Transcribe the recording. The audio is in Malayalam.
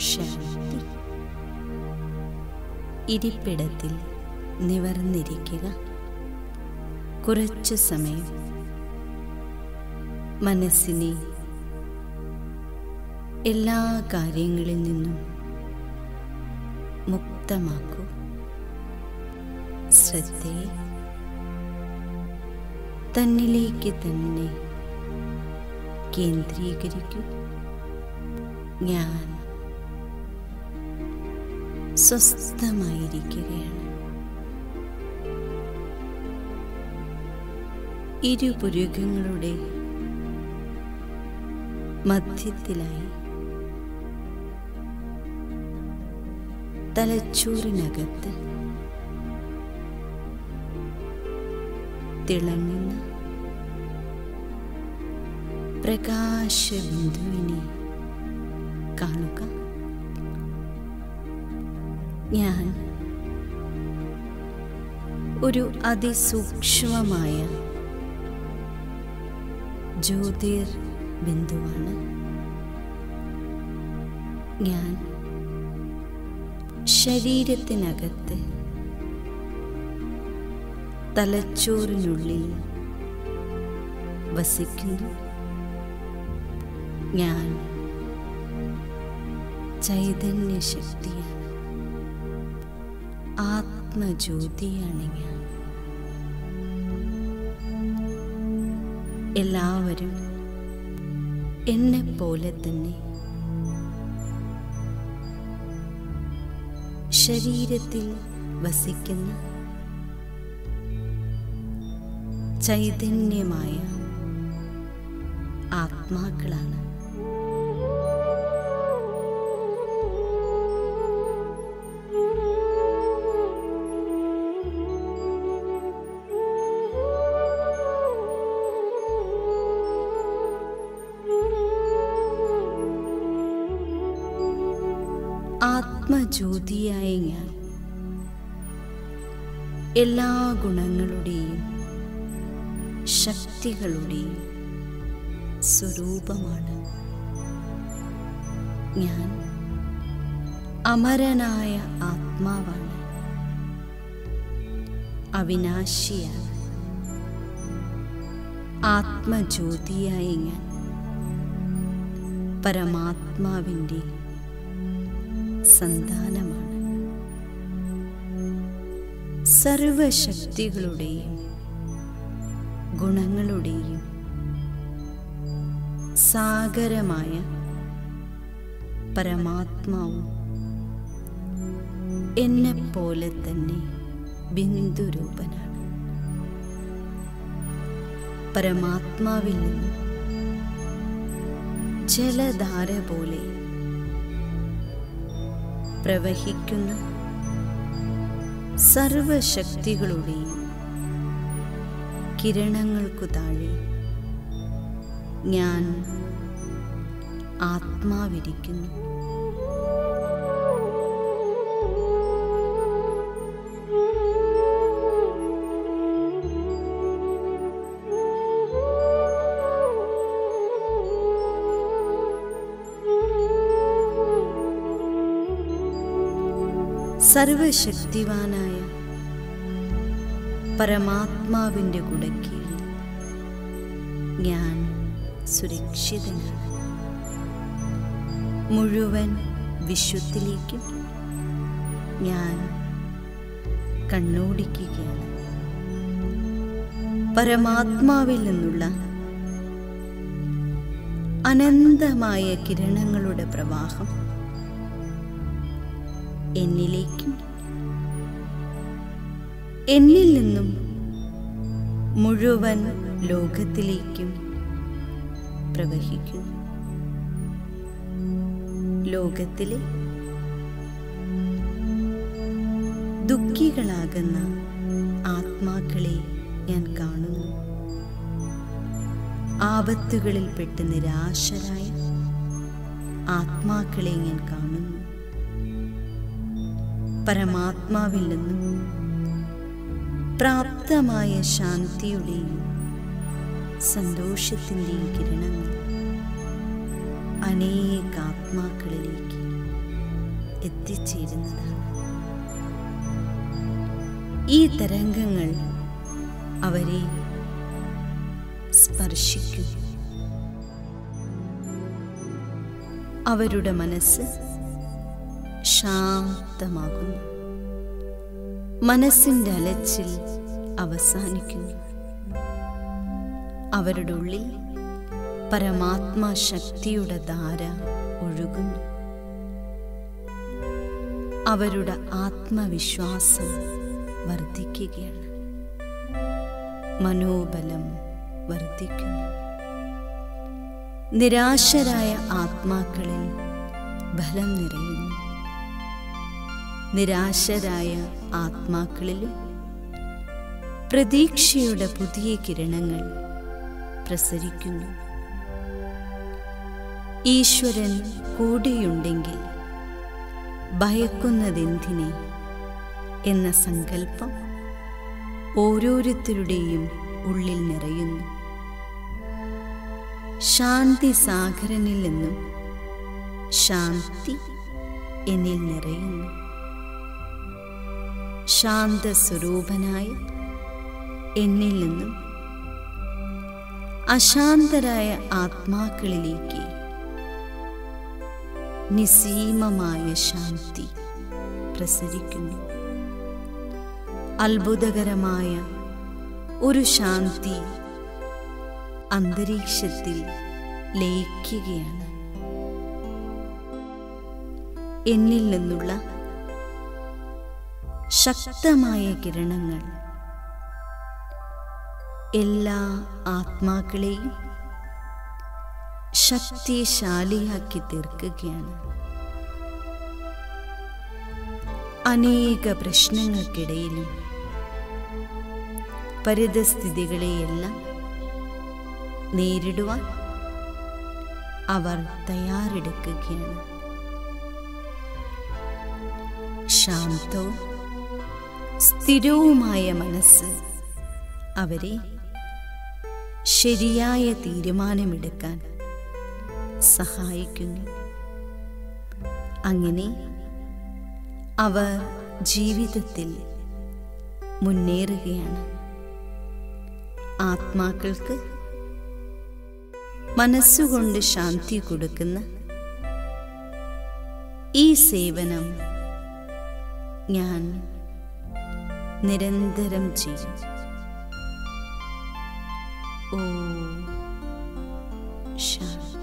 ശാന്തി ഇരിപ്പിടത്തിൽ നിവർന്നിരിക്കുക കുറച്ചു സമയം മനസ്സിനെ എല്ലാ കാര്യങ്ങളിൽ നിന്നും മുക്തമാക്കൂ ശ്രദ്ധയെ തന്നിലേക്ക് തന്നെ കേന്ദ്രീകരിക്കൂ ഞാൻ സ്വസ്ഥമായിരിക്കുകയാണ് ഇരുപുരുകങ്ങളുടെ മധ്യത്തിലായി തലച്ചോറിനകത്ത് തിളങ്ങുന്ന പ്രകാശബിന്ദുവിനെ കാണുക ഞാൻ ഒരു അതിസൂക്ഷ്മമായ ജ്യോതിർ ബിന്ദുവാണ് ഞാൻ ശരീരത്തിനകത്ത് തലച്ചോറിനുള്ളിൽ വസിക്കുന്നു ഞാൻ ചൈതന്യശക്തിയാണ് ആത്മജ്യോതിയാണ് ഞാൻ എല്ലാവരും എന്നെ പോലെ തന്നെ ശരീരത്തിൽ വസിക്കുന്ന ചൈതന്യമായ ആത്മാക്കളാണ് ആത്മജ്യോതിയായ ഞാൻ എല്ലാ ഗുണങ്ങളുടെയും ശക്തികളുടെയും സ്വരൂപമാണ് ഞാൻ അമരനായ ആത്മാവാണ് അവിനാശിയാണ് ആത്മജ്യോതിയായ ഞാൻ പരമാത്മാവിൻ്റെ സന്താനമാണ് സർവശക്തികളുടെയും ഗുണങ്ങളുടെയും സാഗരമായ പരമാത്മാവും എന്നെപ്പോലെ തന്നെ ബിന്ദുരൂപനാണ് പരമാത്മാവിൽ നിന്ന് ജലധാര പോലെ പ്രവഹിക്കുന്ന സർവശക്തികളുടെയും കിരണങ്ങൾക്കു താഴെ ഞാൻ ആത്മാവിരിക്കുന്നു സർവശക്തിവാനായ പരമാത്മാവിൻ്റെ കുടക്കീഴിൽ ഞാൻ സുരക്ഷിതനാണ് മുഴുവൻ വിശ്വത്തിലേക്കും ഞാൻ കണ്ണോടിക്കുകയാണ് പരമാത്മാവിൽ നിന്നുള്ള അനന്തമായ കിരണങ്ങളുടെ പ്രവാഹം എന്നിലേക്കും എന്നിൽ നിന്നും മുഴുവൻ ലോകത്തിലേക്കും പ്രവഹിക്കുന്നു ലോകത്തിലെ ദുഃഖികളാകുന്ന ആത്മാക്കളെ ഞാൻ കാണുന്നു ആപത്തുകളിൽപ്പെട്ട് നിരാശരായ ആത്മാക്കളെ ഞാൻ കാണുന്നു പരമാത്മാവിൽ നിന്നും പ്രാപ്തമായ ശാന്തിയുടെയും സന്തോഷത്തിൻ്റെയും കിരണങ്ങൾ അനേക ആത്മാക്കളിലേക്ക് എത്തിച്ചേരുന്നതാണ് ഈ തരംഗങ്ങൾ അവരെ സ്പർശിക്കും അവരുടെ മനസ്സ് ശാന്തമാകുന്നു മനസ്സിൻ്റെ അലച്ചിൽ അവസാനിക്കുന്നു അവരുടെ ഉള്ളിൽ പരമാത്മാ ശക്തിയുടെ ധാര ഒഴുകുന്നു അവരുടെ ആത്മവിശ്വാസം വർദ്ധിക്കുകയാണ് മനോബലം വർദ്ധിക്കുന്നു നിരാശരായ ആത്മാക്കളിൽ ബലം നിറയുന്നു നിരാശരായ ആത്മാക്കളിലും പ്രതീക്ഷയുടെ പുതിയ കിരണങ്ങൾ പ്രസരിക്കുന്നു ഈശ്വരൻ കൂടെയുണ്ടെങ്കിൽ ഭയക്കുന്നതെന്തിനെ എന്ന സങ്കല്പം ഓരോരുത്തരുടെയും ഉള്ളിൽ നിറയുന്നു ശാന്തി സാഗരനിൽ നിന്നും ശാന്തി എന്നിൽ നിറയുന്നു ശാന്തസ്വരൂപനായ എന്നിൽ നിന്നും അശാന്തരായ ആത്മാക്കളിലേക്ക് നിസീമമായ ശാന്തി പ്രസരിക്കുന്നു അത്ഭുതകരമായ ഒരു ശാന്തി അന്തരീക്ഷത്തിൽ ലയിക്കുകയാണ് എന്നിൽ നിന്നുള്ള ശക്തമായ കിരണങ്ങൾ എല്ലാ ആത്മാക്കളെയും ശക്തിശാലിയാക്കി തീർക്കുകയാണ് അനേക പ്രശ്നങ്ങൾക്കിടയിലും പരിതസ്ഥിതികളെയെല്ലാം നേരിടുവാൻ അവർ തയ്യാറെടുക്കുകയാണ് ശാന്തവും സ്ഥിരവുമായ മനസ്സ് അവരെ ശരിയായ തീരുമാനമെടുക്കാൻ സഹായിക്കുന്നു അങ്ങനെ അവർ ജീവിതത്തിൽ മുന്നേറുകയാണ് ആത്മാക്കൾക്ക് മനസ്സുകൊണ്ട് ശാന്തി കൊടുക്കുന്ന ഈ സേവനം ഞാൻ നിരന്തരം ചെയ്യും ഓ ശാന്തി